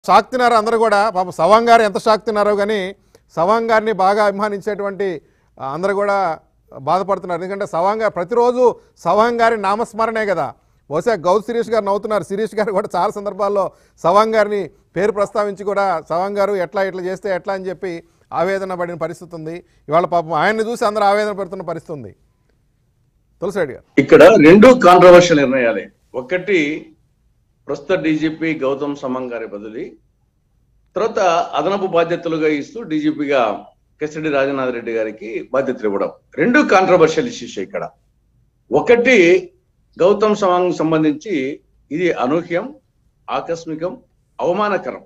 shock తిన్నారు అందరూ కూడా పాపం సవాంగ్ గారు ఎంత షాక్ తిన్నారో కానీ సవాంగ్ గారిని బాగా అభిమానించేటువంటి ఆ, అందరూ కూడా బాధపడుతున్నారు ఎందుకంటే సవాంగ్ గారు ప్రతిరోజు సవాంగ్ గారి నామస్మరణే కదా బహుశా గౌత్ శిరీష్ గారు నవ్వుతున్నారు శిరీష్ గారు కూడా చాలా సందర్భాల్లో సవాంగ్ గారిని పేరు ప్రస్తావించి కూడా సవాంగ్ గారు ఎట్లా ఇట్లా చేస్తే ఎట్లా అని చెప్పి ఆవేదన పడిన పరిస్థితి ఉంది ఇవాళ పాపం ఆయన్ని చూసి అందరూ ఆవేదన పడుతున్న పరిస్థితి ఉంది తులసిరెడ్డి గారు ఇక్కడ రెండు కాంట్రవర్షియల్ నిర్ణయాలే ఒకటి ప్రస్తుత డీజీపీ గౌతమ్ సమంగ్ గారి బదిలీ తర్వాత అదనపు బాధ్యతలుగా ఇస్తూ డీజీపీగా కెసిడి రాజనాథ్ రెడ్డి గారికి బాధ్యతలు ఇవ్వడం రెండు కాంట్రవర్షియల్ ఇష్యూస్ ఇక్కడ ఒకటి గౌతమ్ సమంగ్ సంబంధించి ఇది అనూహ్యం ఆకస్మికం అవమానకరం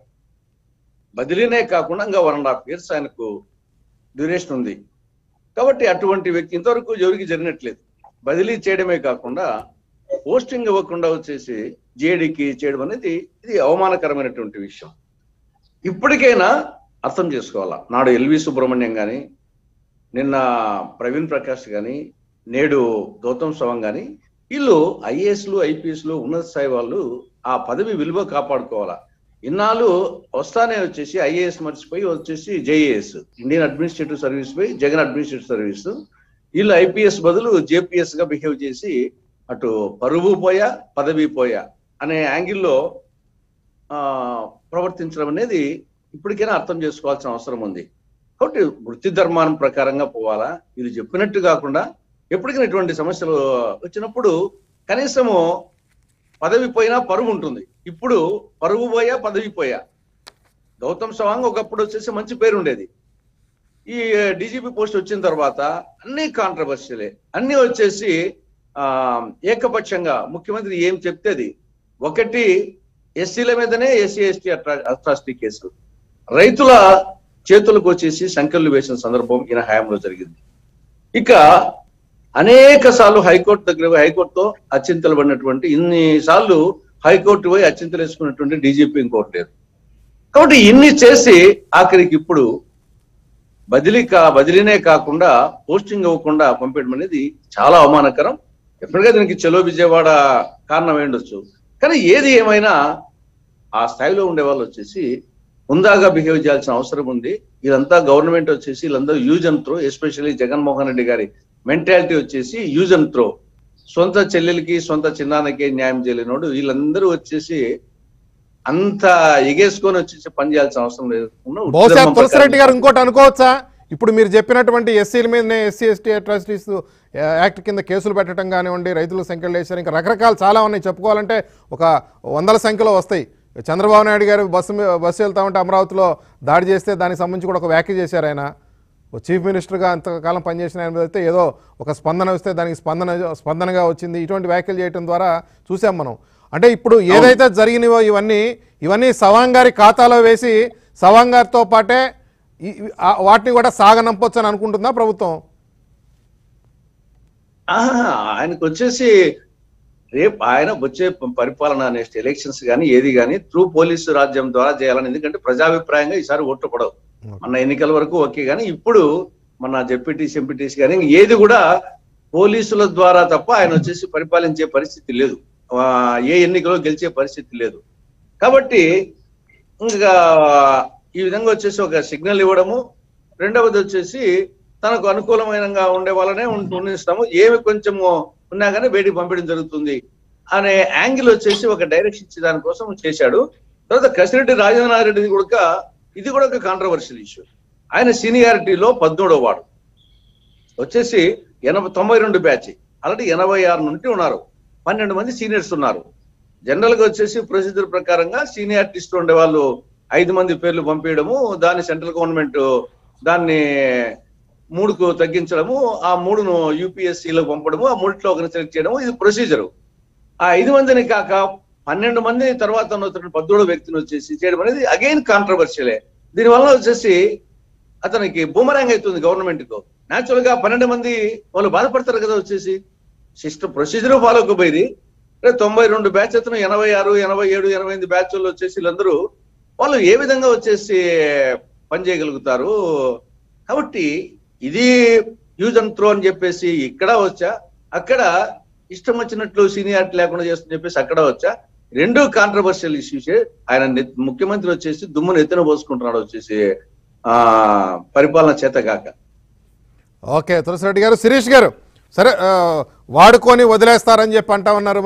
బదిలీనే కాకుండా ఇంకా వన్ అండ్ హాఫ్ ఇయర్స్ ఆయనకు డ్యూరేషన్ ఉంది కాబట్టి అటువంటి వ్యక్తి ఇంతవరకు ఎవరికి జరిగినట్లేదు బదిలీ చేయడమే కాకుండా పోస్టింగ్ ఇవ్వకుండా వచ్చేసి జేడీకి చేయడం అనేది ఇది అవమానకరమైనటువంటి విషయం ఇప్పటికైనా అర్థం చేసుకోవాలా నాడు ఎల్వి సుబ్రహ్మణ్యం కానీ నిన్న ప్రవీణ్ ప్రకాష్ కానీ నేడు గౌతమ్ సవంగ్ కానీ వీళ్ళు ఐఏఎస్లు ఐపీఎస్లు ఉన్నత స్థాయి వాళ్ళు ఆ పదవి విలువ కాపాడుకోవాలా ఇన్నాళ్ళు వస్తానే వచ్చేసి ఐఏఎస్ మర్చిపోయి వచ్చేసి జేఏఎస్ ఇండియన్ అడ్మినిస్ట్రేటివ్ సర్వీస్ పోయి జగన్ అడ్మినిస్ట్రేటివ్ సర్వీస్ వీళ్ళు ఐపీఎస్ బదులు జేపీఎస్ గా బిహేవ్ చేసి అటు పరువు పోయా పదవి పోయా అనే యాంగిల్లో ఆ, ప్రవర్తించడం అనేది ఇప్పటికైనా అర్థం చేసుకోవాల్సిన అవసరం ఉంది కాబట్టి వృత్తి ధర్మానం ప్రకారంగా పోవాలా ఇది చెప్పినట్టు కాకుండా ఎప్పటికైనా ఇటువంటి సమస్యలు వచ్చినప్పుడు కనీసము పదవి పోయినా పరువు ఉంటుంది ఇప్పుడు పరువు పోయా పదవి పోయా గౌతమ్ సవాంగ్ ఒకప్పుడు వచ్చేసి మంచి పేరు ఉండేది ఈ డీజీపీ పోస్ట్ వచ్చిన తర్వాత అన్ని కాంట్రవర్షియలే అన్ని వచ్చేసి ఆ ఏకపక్షంగా ముఖ్యమంత్రి ఏం చెప్తేది ఒకటి ఎస్సీల మీదనే ఎస్సీ ఎస్టీ అట్రాసిటీ కేసు రైతుల చేతులకు వచ్చేసి సంఖ్యలు వేసిన సందర్భం ఈయన హయాంలో జరిగింది ఇక అనేక సార్లు హైకోర్టు దగ్గర పోయి హైకోర్టుతో అత్యంతలు పడినటువంటి ఇన్ని సార్లు హైకోర్టు పోయి అత్యంతలు వేసుకున్నటువంటి డీజీపీ ఇంకోటి లేదు కాబట్టి ఇన్ని చేసి ఆఖరికి ఇప్పుడు బదిలీ కా బదిలీనే కాకుండా పోస్టింగ్ ఇవ్వకుండా పంపేయడం అనేది చాలా అవమానకరం ఎప్పటిగా దీనికి చెలో విజయవాడ కారణం ఉండొచ్చు కానీ ఏది ఏమైనా ఆ స్థాయిలో ఉండే వాళ్ళు వచ్చేసి హుందాగా బిహేవ్ చేయాల్సిన అవసరం ఉంది ఇదంతా గవర్నమెంట్ వచ్చేసి వీళ్ళందరూ use and throw especially Jaganmohan Reddy గారి మెంటాలిటీ వచ్చేసి యూజ్ అండ్ త్రో సొంత చెల్లెలకి సొంత చిన్నాన్నకి న్యాయం చేయలేనోడు వీళ్ళందరూ వచ్చేసి అంత ఎగేసుకొని వచ్చేసి పని చేయాల్సిన అవసరం లేదు ఉన్న బహుశా ఉద్యమం తులసిరెడ్డి గారు ప్రకారం- ఇంకోటి అనుకోవచ్చా ఇప్పుడు మీరు చెప్పినటువంటి ఎస్సీల మీదనే ఎస్సీ ఎస్టీ అట్రాసిటీస్ యాక్ట్ కింద కేసులు పెట్టడం కానివ్వండి రైతుల సంఖ్యలు వేశారు ఇంకా రకరకాలు చాలా ఉన్నాయి చెప్పుకోవాలంటే ఒక వందల సంఖ్యలో వస్తాయి చంద్రబాబు నాయుడు గారు బస్సు మీ- బస్సు వెళ్తా ఉంటే అమరావతిలో దాడి చేస్తే దానికి సంబంధించి కూడా ఒక వ్యాఖ్య చేశారు ఆయన ఓ చీఫ్ మినిస్టర్గా అంతకాలం పనిచేసిన ఆయన అయితే ఏదో ఒక స్పందన వస్తే దానికి స్పందన స్పందనగా వచ్చింది ఇటువంటి వ్యాఖ్యలు చేయడం ద్వారా చూసాం మనం అంటే ఇప్పుడు ఏదైతే జరిగినవో ఇవన్నీ ఇవన్నీ సవాంగ్ గారి ఖాతాలో వేసి సవాంగ్ గారితో పాటే ఈ- ఈ- ఆ- వాటిని కూడా సాగనంపొచ్చు అని అనుకుంటుందా ప్రభుత్వం ఆహా, ఆయనకు వచ్చేసి రేపు ఆయన వచ్చే పరిపాలన నెక్స్ట్ ఎలక్షన్స్ కానీ ఏది కానీ త్రూ పోలీసు రాజ్యం ద్వారా చేయాలని ఎందుకంటే ప్రజాభిప్రాయంగా ఈసారి ఓట్లు పడవు మన ఎన్నికల వరకు ఓకే కానీ ఇప్పుడు మన జెడ్పీటీసీ ఎంపీటీసీ కానీ ఏది కూడా పోలీసుల ద్వారా తప్ప ఆయన వచ్చేసి పరిపాలించే పరిస్థితి లేదు ఆ, ఏ ఎన్నికలో గెలిచే పరిస్థితి లేదు కాబట్టి ఇంకా ఈ విధంగా వచ్చేసి ఒక సిగ్నల్ ఇవ్వడము రెండవది వచ్చేసి తనకు అనుకూలమైనగా ఉండే వాళ్ళనే ఉం- ఉండిస్తాము ఏమి కొంచెము ఉన్నా కానీ బయటికి పంపించడం జరుగుతుంది అనే యాంగిల్ వచ్చేసి ఒక డైరెక్షన్ ఇచ్చే దానికోసం చేశాడు తర్వాత కసిరెడ్డి రాజేంద్రనాథ్ రెడ్డి కూడా ఇది కూడా ఒక కాంట్రవర్షియల్ ఇష్యూ ఆయన సీనియారిటీలో పద్మూడో వాడు వచ్చేసి ఎనభై తొంభై రెండు బ్యాచ్ ఆల్రెడీ ఎనభై ఆరు నుండి ఉన్నారు పన్నెండు మంది సీనియర్స్ ఉన్నారు జనరల్ గా వచ్చేసి ప్రొసీజర్ ప్రకారంగా సీనియారిటీస్ట్ ఉండే వాళ్ళు ఐదు మంది పేర్లు పంపించడము దాన్ని సెంట్రల్ గవర్నమెంట్ దాన్ని మూడుకు తగ్గించడము ఆ మూడును UPSC లో పంపడము ఆ మూడిట్లో ఒకరిని సెలెక్ట్ చేయడము ఇది ప్రొసీజర్ ఆ ఐదు మందిని కాక పన్నెండు మంది తర్వాత ఉన్నటువంటి పద్దోడు వ్యక్తిని వచ్చేసి చేయడం అనేది అగైన్ కాంట్రవర్షియలే దీనివల్ల వచ్చేసి అతనికి బూమరాంగ్ అవుతుంది గవర్నమెంట్ కు న్యాచురల్ గా పన్నెండు మంది వాళ్ళు బాధపడతారు కదా వచ్చేసి సిస్టమ్ ప్రొసీజర్ ఫాలో పోయింది తొంభై రెండు బ్యాచ్ అతను ఎనభై ఆరు ఎనభై ఏడు ఎనభై ఎనిమిది బ్యాచ్లు వచ్చేసి వీళ్ళందరూ వాళ్ళు ఏ విధంగా వచ్చేసి పనిచేయగలుగుతారు కాబట్టి ఇది యూజ్ అండ్ త్రో అని చెప్పేసి ఇక్కడ వచ్చా అక్కడ ఇష్టం వచ్చినట్లు సీనియారిటీ లేకుండా చేస్తుందని చెప్పేసి అక్కడ వచ్చా రెండు కాంట్రవర్షియల్ ఇష్యూసే ఆయన నెత్- ముఖ్యమంత్రి వచ్చేసి దుమ్మును ఎత్తున పోసుకుంటున్నాడు వచ్చేసి ఆ పరిపాలన చేతగాక ఓకే తులసిరెడ్డి గారు శిరీష్ గారు సరే ఆ, వాడుకొని వదిలేస్తారని చెప్పి అంటా ఉన్నారు